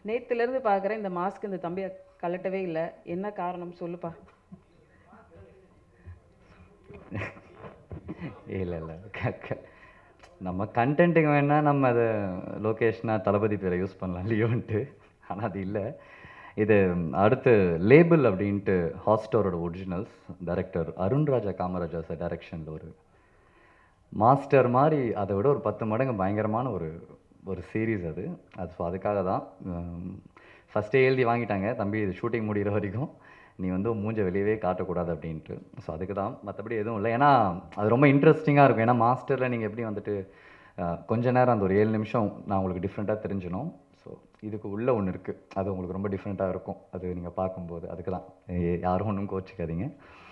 நேற்றுலேருந்து பார்க்குறேன் இந்த மாஸ்க் இந்த தம்பியை கலட்டவே இல்லை என்ன காரணம் சொல்லுப்பா இல்லை இல்லை நம்ம கண்டென்ட்டுக்கு வேணால் நம்ம அதை லொக்கேஷனாக தளபதி பேரை யூஸ் பண்ணலாம் லியோன்ட்டு ஆனால் அது இல்லை இது அடுத்து லேபிள் அப்படின்ட்டு ஹாட்ஸ்டாரோட originals director Arunraja Kamaraja sir டைரக்ஷனில் ஒரு மாஸ்டர் மாதிரி அதை விட ஒரு பத்து மடங்கு பயங்கரமான ஒரு ஒரு சீரீஸ் அது அது ஸோ அதுக்காக தான் ஃபஸ்ட்டே எழுதி வாங்கிட்டாங்க தம்பி இது ஷூட்டிங் முடிகிற வரைக்கும் நீ வந்து உன் மூஞ்ச வெளியவே காட்டக்கூடாது அப்படின்ட்டு ஸோ அதுக்கு தான் மற்றபடி எதுவும் இல்லை ஏன்னா அது ரொம்ப இன்ட்ரெஸ்டிங்காக இருக்கும் ஏன்னா மாஸ்டரில் நீங்கள் எப்படி வந்துட்டு அஹ், கொஞ்ச நேரம் அந்த ஒரு ஏழு நிமிஷம் நான் உங்களுக்கு டிஃப்ரெண்ட்டாக தெரிஞ்சிடும் ஸோ இதுக்கு உள்ள ஒன்று இருக்குது அது உங்களுக்கு ரொம்ப டிஃப்ரெண்ட்டாக இருக்கும் அது நீங்கள் பார்க்கும்போது அதுக்கு தான் யாரும் ஒன்றும் கோச்சிக்காதீங்க